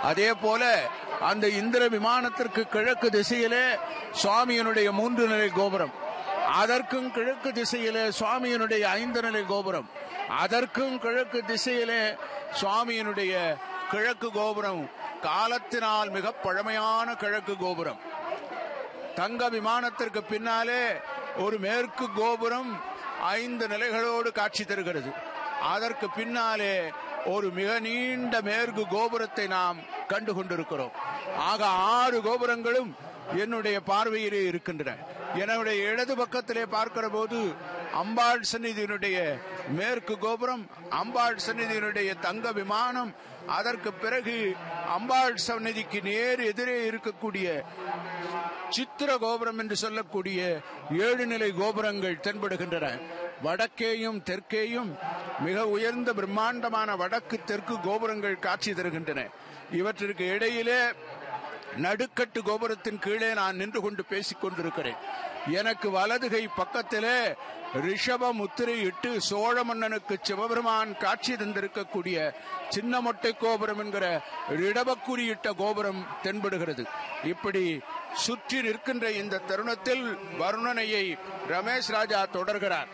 அதே போல அந்த இந்திர விமானத்திற்கு கிழக்கு திசையிலே சுவாமியினுடைய மூன்று நிலை கோபுரம் அதற்கும் கிழக்கு திசையிலே சுவாமியினுடைய ஐந்து நிலை கோபுரம் அதற்கும் கிழக்கு திசையிலே சுவாமியினுடைய கிழக்கு கோபுரம் காலத்தினால் மிக பழமையான கிழக்கு கோபுரம் தங்க விமானத்திற்கு பின்னாலே ஒரு மேற்கு கோபுரம் ஐந்து நிலைகளோடு காட்சி தருகிறது அதற்கு பின்னாலே ஒரு மிக நீண்ட மேற்கு கோபுரத்தை நாம் கண்டு கொண்டிருக்கிறோம் ஆக ஆறு கோபுரங்களும் என்னுடைய பார்வையிலே இருக்கின்றன என்னுடைய இடது பக்கத்திலே பார்க்கிற போது அம்பாள் சந்நிதியினுடைய மேற்கு கோபுரம் அம்பாள் சந்நிதியினுடைய தங்க விமானம் அதற்கு பிறகு அம்பாள் சந்நிதிக்கு நேர் எதிரே இருக்கக்கூடிய சித்திர கோபுரம் என்று சொல்லக்கூடிய ஏழு நிலை கோபுரங்கள் தென்படுகின்றன வடக்கேயும் தெற்கேயும் மிக உயர்ந்த பிரம்மாண்டமான வடக்கு தெற்கு கோபுரங்கள் காட்சி தருகின்றன இவற்றிற்கு இடையிலே நடுக்கட்டு கோபுரத்தின் கீழே நான் நின்று கொண்டு பேசிக் கொண்டிருக்கிறேன் எனக்கு வலதுகை பக்கத்திலே ரிஷப முத்திரை இட்டு சோழ மன்னனுக்கு சிவபெருமான் காட்சி தந்திருக்கக்கூடிய சின்ன மொட்டை கோபுரம் என்கிற ரிடபக்குறியிட்ட கோபுரம் தென்படுகிறது இப்படி சுற்றி நிற்கின்ற இந்த தருணத்தில் வருணனையை ரமேஷ் ராஜா தொடர்கிறார்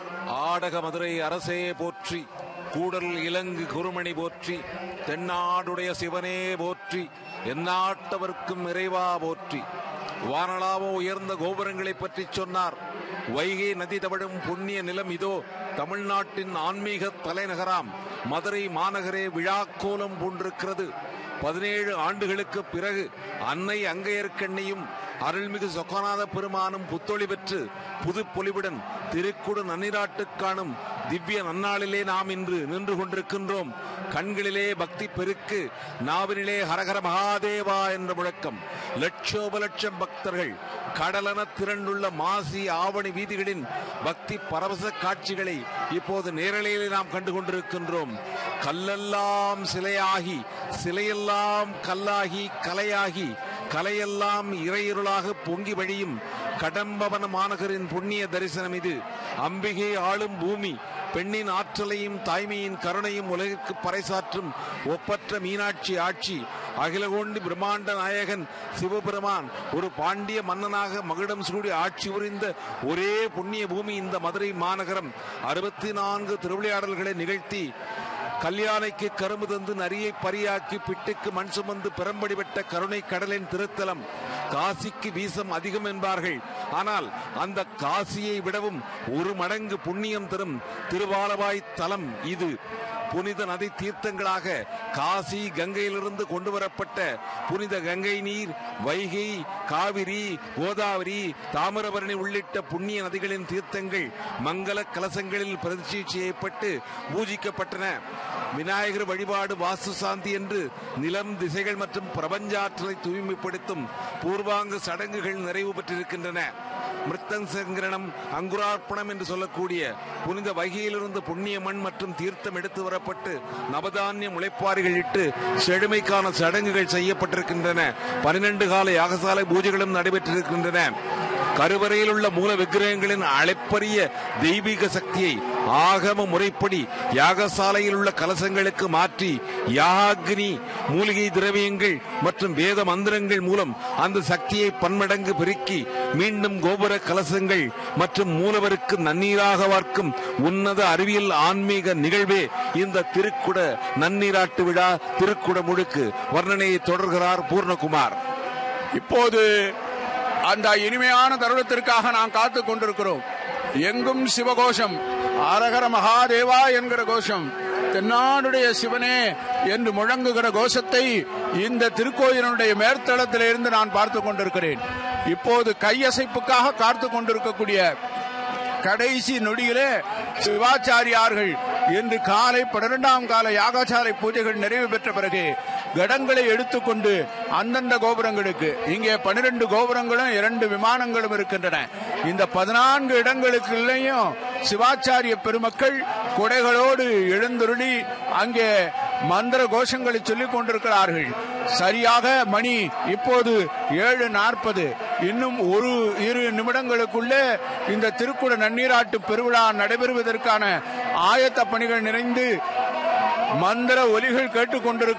ஆடக மதுரை அரசே போற்றி கூடல் இலங்கு குருமணி போற்றி தென்னாடுடைய சிவனே போற்றி எந்நாட்டவர்க்கும் இறைவா போற்றி வானளாவோ உயர்ந்த கோபுரங்களை பற்றி சொன்னார் வைகை நதி தவழும் புண்ணிய நிலம் இதோ தமிழ்நாட்டின் ஆன்மீக தலைநகராம் மதுரை மாநகரே விழாக்கோலம் பூண்டிருக்கிறது பதினேழு ஆண்டுகளுக்கு பிறகு அன்னை அங்கையர்க்கண்ணியும் அருள்மிகு சொக்கநாத பெருமானும் புத்தொளி பெற்று புது பொலிவுடன் திருக்குடு நன்னிராட்டு காணும் திவ்ய நன்னாளிலே நாம் இன்று நின்று கொண்டிருக்கின்றோம் கண்களிலே பக்தி பெருக்கு நாவினிலே ஹரஹர மகாதேவா என்ற முழக்கம் லட்சோப லட்சம் பக்தர்கள் கடலென திரண்டுள்ள மாசி ஆவணி வீதிகளின் பக்தி பரவச காட்சிகளை இப்போது நேரலையிலே நாம் கண்டு கொண்டிருக்கின்றோம் கல்லெல்லாம் சிலையாகி சிலையெல்லாம் கல்லாகி கலையாகி கலையெல்லாம் இறையிருளாக பொங்கி வழியும் கடம்பவன மாநகரின் புண்ணிய தரிசனம் இது அம்பிகை ஆளும் பூமி பெண்ணின் ஆற்றலையும் தாய்மையின் கருணையும் உலகிற்கு பறைசாற்றும் ஒப்பற்ற மீனாட்சி ஆட்சி அகிலகோண்டி பிரம்மாண்ட நாயகன் சிவபெருமான் ஒரு பாண்டிய மன்னனாக மகுடம் சூடி ஆட்சி புரிந்த ஒரே புண்ணிய பூமி இந்த மதுரை மாநகரம் அறுபத்தி நான்கு திருவிளையாடல்களை நிகழ்த்தி கல்யாணைக்கு கரும்பு தந்து நரியை பரியாக்கி பிட்டுக்கு மண் சுமந்து பெரம்படி வெட்ட கருணை கடலின் திருத்தலம் காசிக்கு வீசம் அதிகம் என்பார்கள் ஆனால் அந்த காசியை விடவும் ஒரு மடங்கு புண்ணியம் தரும் திருவாலவாய் தலம் இது புனித நதி தீர்த்தங்களாக காசி கங்கையிலிருந்து கொண்டு வரப்பட்ட புனித கங்கை நீர் வைகை காவிரி கோதாவரி தாமிரபரணி உள்ளிட்ட புண்ணிய நதிகளின் தீர்த்தங்கள் மங்கள கலசங்களில் பிரதிஷ்டை செய்யப்பட்டு பூஜிக்கப்பட்டன விநாயகர் வழிபாடு வாஸ்து சாந்தி என்று நிலம் திசைகள் மற்றும் பிரபஞ்சாற்றலை தூய்மைப்படுத்தும் பூர்வாங்க சடங்குகள் நிறைவு பெற்றிருக்கின்றன மிருத்தங் சங்கரணம் அங்குரார்ப்பணம் என்று சொல்லக்கூடிய புனித வைகையிலிருந்து புண்ணிய மண் மற்றும் தீர்த்தம் எடுத்து வரப்பட்டு நவதானிய முளைப்பாரிகள் இட்டு செழுமைக்கான சடங்குகள் செய்யப்பட்டிருக்கின்றன பனிரெண்டு கால யாகசாலை பூஜைகளும் நடைபெற்றிருக்கின்றன கருவறையில் உள்ள மூல விக்கிரகங்களின் அளப்பரிய தெய்வீக சக்தியை ஆகம முறைப்படி யாகசாலையில் உள்ள கலசங்களுக்கு மாற்றி யாக்னி மூலிகை திரவியங்கள் மற்றும் வேத மந்திரங்கள் மூலம் அந்த சக்தியை பன்மடங்கு பெருக்கி மீண்டும் கோபுர கலசங்கள் மற்றும் மூலவருக்கு நன்னீராக வார்க்கும் உன்னத அறிவியல் ஆன்மீக நிகழ்வே இந்த திருக்குட நன்னீராட்டு விழா திருக்குட முழுக்கு வர்ணனையை தொடர்கிறார் பூர்ணகுமார் இப்போது அந்த இனிமையான தருணத்திற்காக நாம் காத்துக் கொண்டிருக்கிறோம் எங்கும் சிவகோஷம் அரகர மகாதேவா என்கிற கோஷம் தென்னாடுடைய சிவனே என்று முழங்குகிற கோஷத்தை இந்த திருக்கோயிலுடைய மேற்தளத்திலிருந்து நான் பார்த்துக் கொண்டிருக்கிறேன் இப்போது கையசைப்புக்காக காத்துக் கொண்டிருக்கக்கூடிய கடைசி நொடியிலே சிவாச்சாரியார்கள் இன்று காலை பன்னிரெண்டாம் கால யாகசாலை பூஜைகள் நிறைவு பெற்ற பிறகு கடங்களை எடுத்துக்கொண்டு அந்தந்த கோபுரங்களுக்கு இங்கே பனிரெண்டு கோபுரங்களும் இரண்டு விமானங்களும் இருக்கின்றன இந்த பதினான்கு இடங்களுக்குள்ளேயும் சிவாச்சாரிய பெருமக்கள் கொடைகளோடு எழுந்துருளி அங்கே மந்திர கோஷங்களை சொல்லிக் கொண்டிருக்கிறார்கள் சரியாக மணி இப்போது ஏழு நாற்பது இன்னும் ஒரு இரு நிமிடங்களுக்குள்ளே இந்த திருக்குட நன்னீராட்டு பெருவிழா நடைபெறுவதற்கான ஆயத்த பணிகள் நிறைந்து மந்திர ஒலிகள் கேட்டுக்கொண்டிருக்க